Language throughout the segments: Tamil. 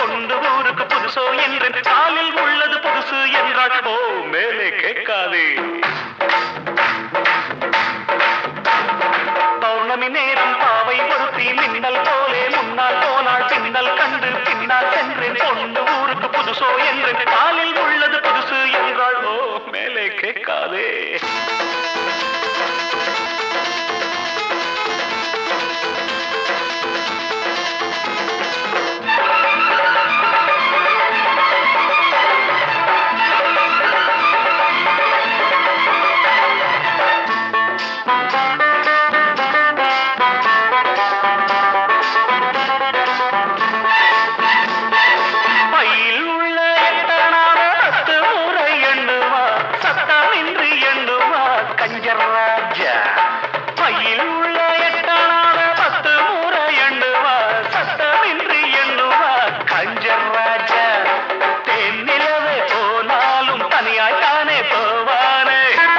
பொண்டு ஊருக்கு புதுசோ என்றேன் காலில் உள்ளது புதுசு என்றாள் ஓ மேலே கேட்காதே பௌர்ணமி நேரம் பாவை ஒருத்தி மின்னல் போலே முன்னால் போனாள் பின்னல் கண்டு பின்னால் சென்றேன் பொண்ணு ஊருக்கு புதுசோ என்றேன் காலில் உள்ளது புதுசு என்றாள் ஓ மேலே கேட்காதே பையில் உள்ள எட்டனான பத்து முறை எண்ணுவார் சத்தமின்றி எண்ணுவார் கஞ்சர் ராஜா பையில் உள்ள எட்டனான பத்து முறை எண்ணுவார் சத்தமின்றி எண்ணுவார் கஞ்சர் ராஜா தென்னிலவே போனாலும் தனியாய் தானே போவானே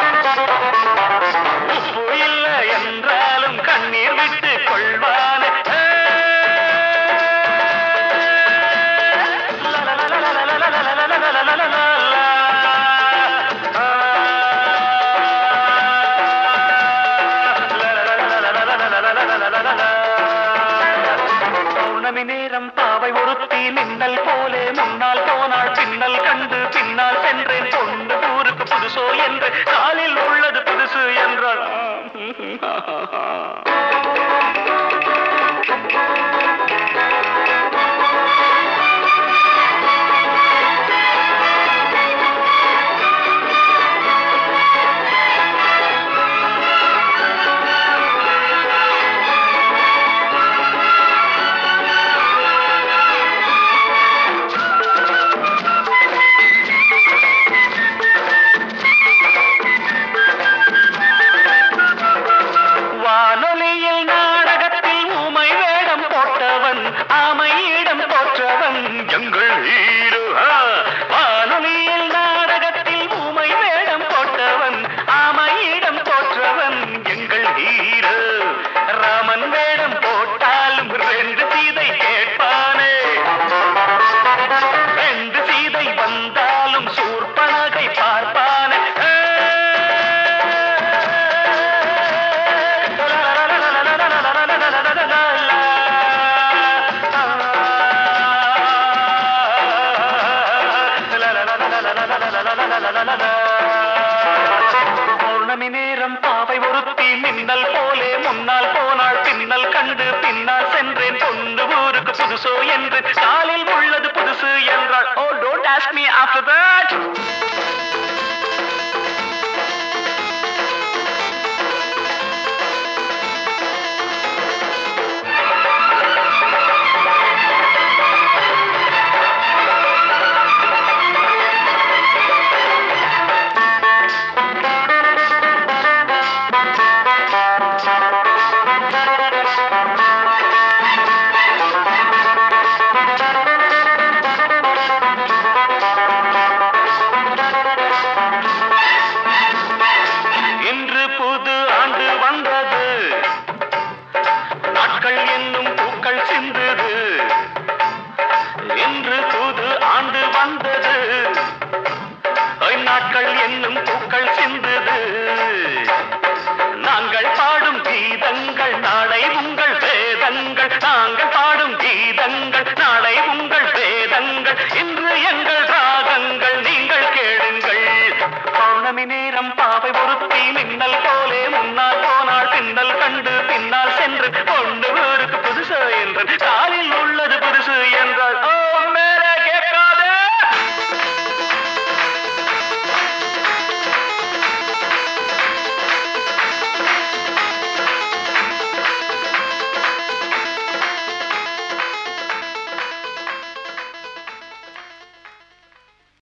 உப்பு இல்லை என்றாலும் கண்ணீர் விட்டு கொள்வானே பௌர்ணமி நேரம் பாவை ஒருத்தி மின்னல் போலே முன்னால் போனாள் பின்னல் கண்டு பின்னால் சென்றேன் பொண்ணு ஊருக்கு புதுசோ என்று காலில் உள்ளது புதுசு என்றாள் வானொலியில் நாடகத்தில் ஊமை வேடம் போட்டவன் ஆமையிடம் தோற்றவன் எங்கள் ஹீரோ ஆ. வானொலியில் நாடகத்தில் ஊமை வேடம் போட்டவன் ஆமையிடம் தோற்றவன் எங்கள் ஹீரோ ராமன் வேடம் போட்டாலும் ரெண்டு சீதை கேட்பானே ரெண்டு சீதை வந்தாலும் சூர்பனகை பார்ப்பானே பௌர்ணமி நேரம் பாவை ஒருத்தி மின்னல் போலே முன்னால் போனாள் பின்னல் கண்டு பின்னால் சென்றேன் பொண்ணு ஊருக்கு புதுசோ என்று காலில் உள்ளது புதுசு என்றாள் oh don't ask me after that இன்று புது ஆண்டு வந்தது நாட்கள் என்னும் பூக்கள் சிந்துது இன்று புது ஆண்டு வந்தது ஐ, நாட்கள் என்னும் பூக்கள் சிந்துது நாங்கள் பாடும் கீதங்கள் நாளை உங்கள் வேதங்கள் நாங்கள் பாடும் கீதங்கள் நாளை உங்கள் வேதங்கள் இன்று எங்கள் ராகங்கள் நீங்கள் கேளுங்கள் பௌர்ணமி நேரம் பாவை ஒருத்தி மின்னல்